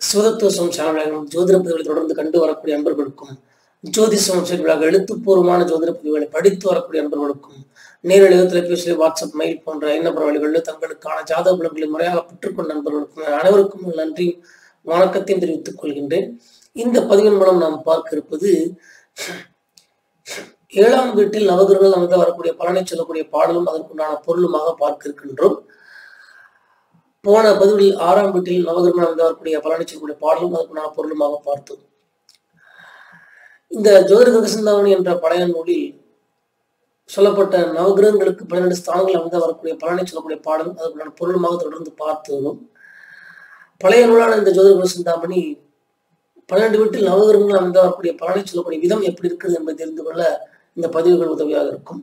சிவதத்துவம் சேனல்களும் ஜோதிட பதிவுகளை தொடர்ந்து கண்டு வரக்கூடிய அன்பர்களுக்கும் ஜோதிஷம் விழாக எழுத்துப்பூர்வமான ஜோதிட பதிவுகளை படித்து வரக்கூடிய அன்பர்களுக்கும் நேரடி தொலைபேசி வாட்ஸ்அப் மெயில் போன்ற எண்ணப்புற வழிகளில் தங்களுக்கான ஜாதக பலன்களை முறையாக பெற்றுக்கொண்ட நண்பர்களுக்கும் அனைவருக்கும் நன்றியும் வணக்கத்தையும் தெரிவித்துக் கொள்கின்றேன் இந்த பதிவின் மூலம் நாம் பார்க்க இருப்பது ஏழாம் வீட்டில் நவகிரகங்கள் அமைந்து வரக்கூடிய பலனை சொல்லக்கூடிய பாடலும் அதற்குண்டான பொருளுமாக பார்க்க இருக்கின்றோம் போன பதிவில் ஆறாம் வீட்டில் நவகிரகங்கள் அமைந்து வரக்கூடிய பலனை சொல்லக்கூடிய பாடலும் அதற்குண்டான பொருளுமாக பார்த்தோம் இந்த ஜோதிட சிந்தாமணி என்ற பழைய நூலில் சொல்லப்பட்ட நவகிரகங்களுக்கு பன்னிரண்டு ஸ்தானங்கள் அமைந்து வரக்கூடிய பலனை சொல்லக்கூடிய பாடலும் அதற்குண்டான பொருளுமாக தொடர்ந்து பார்த்தோம் பழைய நூலான இந்த ஜோதிட சிந்தாமணி பன்னெண்டு வீட்டில் நவகிரகங்கள் அமைந்து வரக்கூடிய பலனை சொல்லக்கூடிய விதம் எப்படி இருக்குது என்பதை தெரிந்து கொள்ள இந்த பதிவுகள் உதவியாக இருக்கும்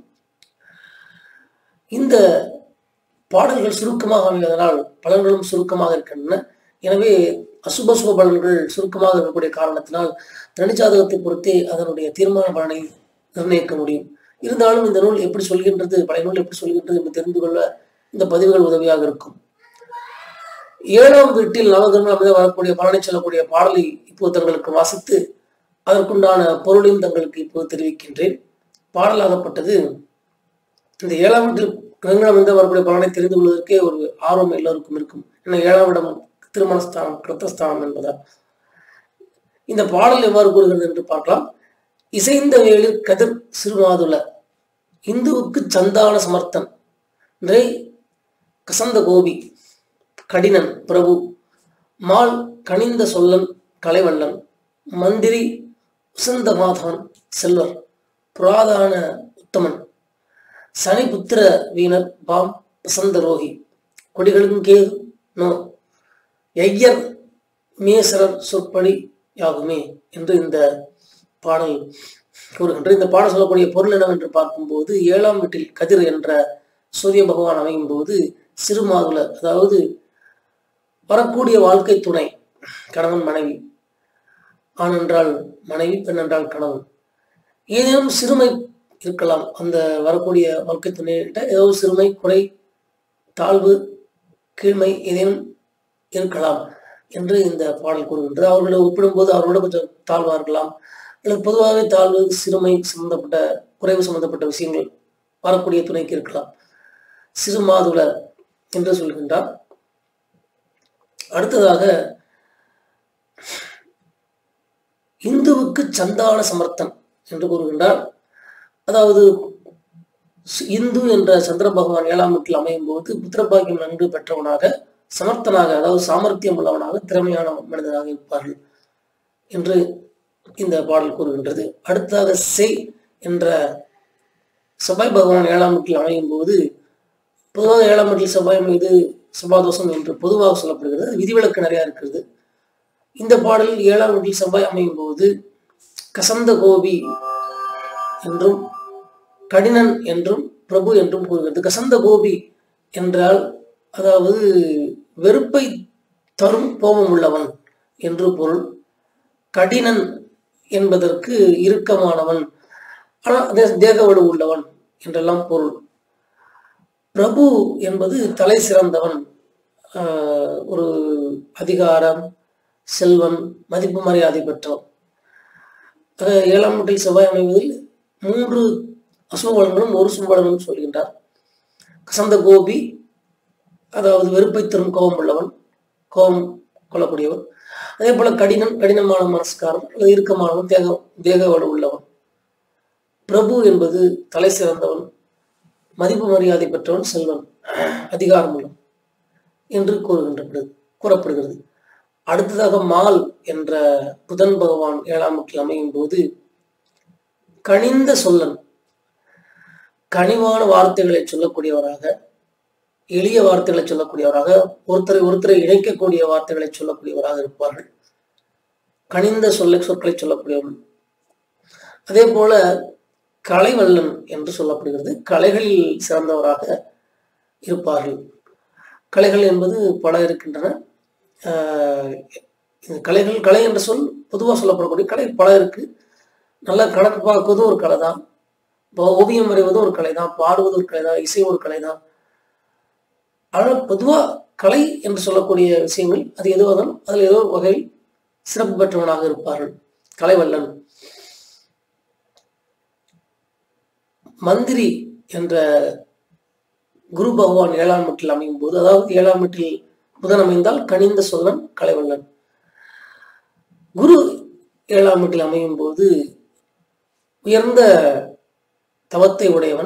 இந்த பாடல்கள் சுருக்கமாக அமைவதனால் பலன்களும் சுருக்கமாக இருக்கின்றன எனவே அசுப சுப பலன்கள் சுருக்கமாக இருக்கக்கூடிய காரணத்தினால் தனிச்சாதகத்தை பொறுத்தே அதனுடைய தீர்மான பலனை நிர்ணயிக்க முடியும் இருந்தாலும் இந்த நூல் எப்படி சொல்கின்றது பழைய நூல் எப்படி சொல்கின்றது என்று தெரிந்து கொள்ள இந்த பதிவுகள் உதவியாக இருக்கும் ஏழாம் வீட்டில் நவகிரகங்கள் அமைந்து வரக்கூடிய பலனை சொல்லக்கூடிய பாடலை இப்போது தங்களுக்கு வாசித்து அதற்குண்டான பொருளையும் தங்களுக்கு இப்போது தெரிவிக்கின்றேன் பாடலாகப்பட்டது இந்த ஏழாம் வீட்டில் கிரகங்கள் அமைந்து வரக்கூடிய பலனை தெரிந்து கொள்வதற்கே ஒரு ஆர்வம் எல்லோருக்கும் இருக்கும் ஏன்னா ஏழாம் இடம் திருமணஸ்தானம் கிருத்தஸ்தானம் என்பதால் இந்த பாடல் எவ்வாறு கூறுகிறது என்று பார்க்கலாம் இசைந்த வேளில் கதிர் சிறுமாதுல இந்துவுக்கு சந்தான சமர்த்தன் நிறை கசந்த கோபி கடினன் பிரபு மால் கனிந்த சொல்லன் கலைவல்லன் மந்திரி உசந்தமாதான் செல்வர் புராதான உத்தமன் சனி புத்திர வீணர் பாம் வசந்த ரோகி கொடிகளும் கேது நோ ஐயர் மேசரர் சொற்படி யாகுமே என்று இந்த பாடல் கூறுகின்ற இந்த பாடல் சொல்லக்கூடிய பொருள் என்னவென்று பார்க்கும்போது ஏழாம் வீட்டில் கதிர் என்ற சூரிய பகவான் அமையும் போது சிறுமாதுல அதாவது வரக்கூடிய வாழ்க்கை துணை கணவன் மனைவி ஆண் என்றால் மனைவி பெண் என்றால் கணவன் ஏதேனும் சிறுமை இருக்கலாம் அந்த வரக்கூடிய வாழ்க்கை துணையிட்ட ஏதோ சிறுமை குறை தாழ்வு கீழ்மை ஏதேனும் இருக்கலாம் என்று இந்த பாடல் கூறுகின்றது அவர்களை ஒப்பிடும்போது அவர்களோட கொஞ்சம் தாழ்வா இருக்கலாம் அல்லது பொதுவாகவே தாழ்வு சிறுமை சம்பந்தப்பட்ட குறைவு சம்பந்தப்பட்ட விஷயங்கள் வரக்கூடிய துணைக்கு இருக்கலாம் சிறுமாதுல என்று சொல்கின்றார் அடுத்ததாக இந்துவுக்கு சந்தான சமர்த்தன் என்று கூறுகின்றார் அதாவது இந்து என்ற சந்திர பகவான் ஏழாம் வீட்டில் அமையும் போது புத்திரபாக்கியம் நன்கு பெற்றவனாக சமர்த்தனாக அதாவது சாமர்த்தியம் உள்ளவனாக திறமையான மனிதனாக இருப்பார்கள் என்று இந்த பாடல் கூறுகின்றது அடுத்ததாக செய் என்ற செவ்வாய் பகவான் ஏழாம் வீட்டில் அமையும் போது பொதுவாக ஏழாம் வீட்டில் செவ்வாய் மீது செவ்வாதோஷம் என்று பொதுவாக சொல்லப்படுகிறது விதிவிலக்கு நிறையா இருக்கிறது இந்த பாடலில் ஏழாம் வீட்டில் செவ்வாய் அமையும் போது கசந்த கோபி என்றும் கடினன் என்றும் பிரபு என்றும் கூறுகிறது கசந்த கோபி என்றால் அதாவது வெறுப்பை தரும் கோபம் உள்ளவன் என்று பொருள் கடினன் என்பதற்கு இறுக்கமானவன் ஆனால் தேக வலு உள்ளவன் என்றெல்லாம் பொருள் பிரபு என்பது தலை சிறந்தவன் ஒரு அதிகாரம் செல்வன் மதிப்பு மரியாதை பெற்றவன் ஏழாம் வீட்டில் செவ்வாய் அமைவதில் மூன்று அசுபலன்களும் ஒரு சும்பலனும் சொல்கின்றார் கசந்த கோபி அதாவது வெறுப்பை தரும் கோபம் உள்ளவன் கோபம் கொள்ளக்கூடியவன் அதே போல கடினம் கடினமான மனஸ்காரம் அல்லது இறுக்கமானவன் தேக தேக வலு உள்ளவன் பிரபு என்பது தலை சிறந்தவன் மதிப்பு மரியாதை பெற்றவன் செல்வன் அதிகாரம் உள்ளவன் என்று கூறுகின்ற கூறப்படுகிறது அடுத்ததாக மால் என்ற புதன் பகவான் ஏழாம் வீட்டில் அமையும் போது கனிந்த சொல்லன் கனிவான வார்த்தைகளை சொல்லக்கூடியவராக எளிய வார்த்தைகளை சொல்லக்கூடியவராக ஒருத்தரை ஒருத்தரை இணைக்கக்கூடிய வார்த்தைகளை சொல்லக்கூடியவராக இருப்பார்கள் கனிந்த சொல்லை சொற்களை சொல்லக்கூடியவர்கள் அதே போல கலைவல்லன் என்று சொல்லப்படுகிறது கலைகளில் சிறந்தவராக இருப்பார்கள் கலைகள் என்பது பல இருக்கின்றன கலைகள் கலை என்ற சொல் பொதுவாக சொல்லப்படக்கூடிய கலை பல இருக்கு நல்லா கணக்கு பார்க்குவதும் ஒரு கலை தான் ஓவியம் வரைவதும் ஒரு கலை தான் பாடுவது ஒரு கலை தான் இசை ஒரு கலை தான் ஆனால் பொதுவாக கலை என்று சொல்லக்கூடிய விஷயங்கள் அது எதுவாக அதில் ஏதோ ஒரு வகையில் சிறப்பு பெற்றவனாக இருப்பார்கள் கலைவல்லன் மந்திரி என்ற குரு பகவான் ஏழாம் வீட்டில் அமையும் போது அதாவது ஏழாம் வீட்டில் புதன் அமைந்தால் கனிந்த சோழன் கலைவல்லன் குரு ஏழாம் வீட்டில் அமையும் போது உயர்ந்த தவத்தை உடையவன்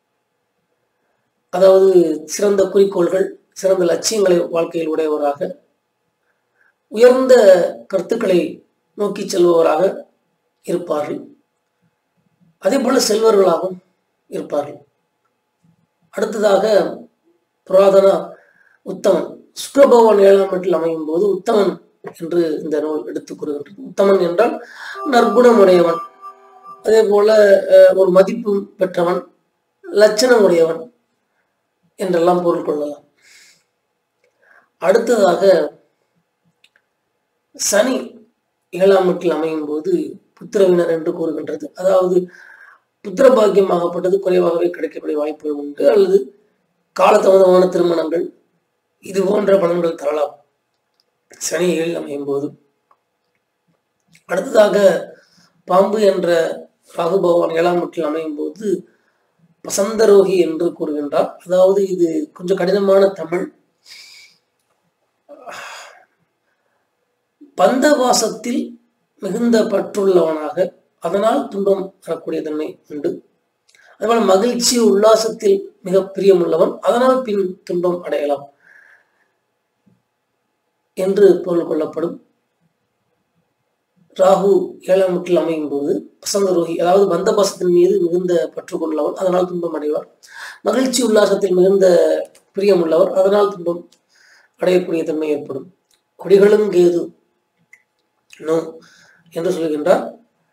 அதாவது சிறந்த குறிக்கோள்கள் சிறந்த லட்சியங்களை வாழ்க்கையில் உடையவராக உயர்ந்த கருத்துக்களை நோக்கி செல்பவராக இருப்பார்கள் அதே போல செல்வர்களாகவும் இருப்பார்கள் அடுத்ததாக புராதன உத்தமன் சுக்கரபகவான் ஏழாம் வீட்டில் அமையும் போது உத்தமன் என்று இந்த நூல் எடுத்துக் கூறுகின்றது உத்தமன் என்றால் நற்குணமுடையவன் அதே போல அஹ், ஒரு மதிப்பு பெற்றவன் லட்சணம் உடையவன் என்றெல்லாம் பொருள் கொள்ளலாம் அடுத்ததாக சனி ஏழாம் வீட்டில் அமையும் போது புத்திரவினர் என்று கூறுகின்றது அதாவது புத்திர பாக்கியமாகப்பட்டது குறைவாகவே கிடைக்கக்கூடிய வாய்ப்புகள் உண்டு அல்லது காலதாமதமான திருமணங்கள் இது போன்ற பலன்கள் தரலாம் சனி ஏழில் அமையும் போது அடுத்ததாக பாம்பு என்ற ராகு பகவான் ஏழாம் வீட்டில் அமையும் போது வசந்தரோகி என்று கூறுகின்றார் அதாவது இது கொஞ்சம் கடினமான தமிழ் பந்தவாசத்தில் மிகுந்த பற்றுள்ளவனாக அதனால் துன்பம் வரக்கூடிய தன்மை உண்டு அதுபோல மகிழ்ச்சி உல்லாசத்தில் மிக பிரியமுள்ளவன் அதனால் பின் துன்பம் அடையலாம் என்று பொருள் கொள்ளப்படும் ராகு ஏழாம் வீட்டில் அமையும் போது வசந்த ரோகி அதாவது பந்தபாசத்தின் மீது மிகுந்த பற்று கொள்ளவர் அதனால் துன்பம் அடைவார் மகிழ்ச்சி உல்லாசத்தில் மிகுந்த பிரியமுள்ளவர் அதனால் துன்பம் அடையக்கூடிய தன்மை ஏற்படும் கொடிகளும் கேது நோ என்று சொல்கின்றார்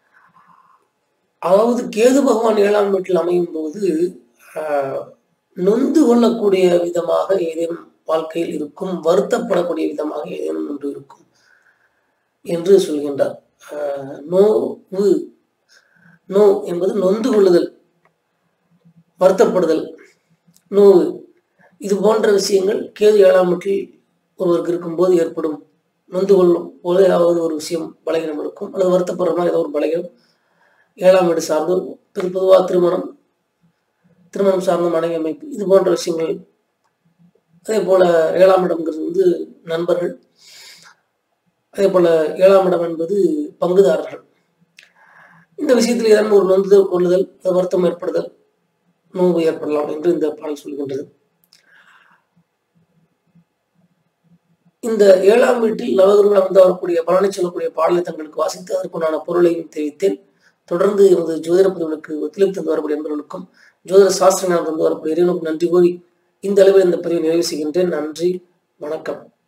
அதாவது கேது பகவான் ஏழாம் வீட்டில் அமையும் போது ஆஹ், நொந்து கொள்ளக்கூடிய விதமாக ஏதேனும் வாழ்க்கையில் இருக்கும் வருத்தப்படக்கூடிய விதமாக ஏதேனும் ஒன்று இருக்கும் என்று சொல்கின்றார் ஆஹ், நோவு நோ என்பது நொந்து கொள்ளுதல் வருத்தப்படுதல் நோவு இது போன்ற விஷயங்கள் கேது ஏழாம் வீட்டில் ஒருவருக்கு இருக்கும்போது ஏற்படும் நொந்து கொள்ளும் போது ஏதாவது ஒரு விஷயம் பலகீனம் இருக்கும் அல்லது வருத்தப்படுற மாதிரி ஏதோ ஒரு பலகீனம் ஏழாம் வீடு சார்ந்து பொது பொதுவாக திருமணம் திருமணம் சார்ந்த மனைவி அமைப்பு இது போன்ற விஷயங்கள் அதே போல ஏழாம் இடம்ங்கிறது வந்து நண்பர்கள் அதே போல ஏழாம் இடம் என்பது பங்குதாரர்கள் இந்த விஷயத்தில் ஏதாவது ஒரு நொந்துதல் கொள்ளுதல் அது வருத்தம் ஏற்படுதல் நோவு ஏற்படலாம் என்று இந்த பாடல் சொல்கின்றது இந்த ஏழாம் வீட்டில் நவகிரகம் வந்து வரக்கூடிய பலனை சொல்லக்கூடிய பாடலை தங்களுக்கு வாசித்து அதற்குண்டான பொருளையும் தெரிவித்தேன் தொடர்ந்து எமது ஜோதிட பதிவுகளுக்கு ஒத்துழைப்பு தந்து வரக்கூடிய நண்பர்களுக்கும் ஜோதிட சாஸ்திர ஞானம் தந்து வரக்கூடிய இறைவனுக்கும் நன்றி கூறி இந்த அளவில் இந்த பதிவை நிறைவு செய்கின்றேன் நன்றி வணக்கம்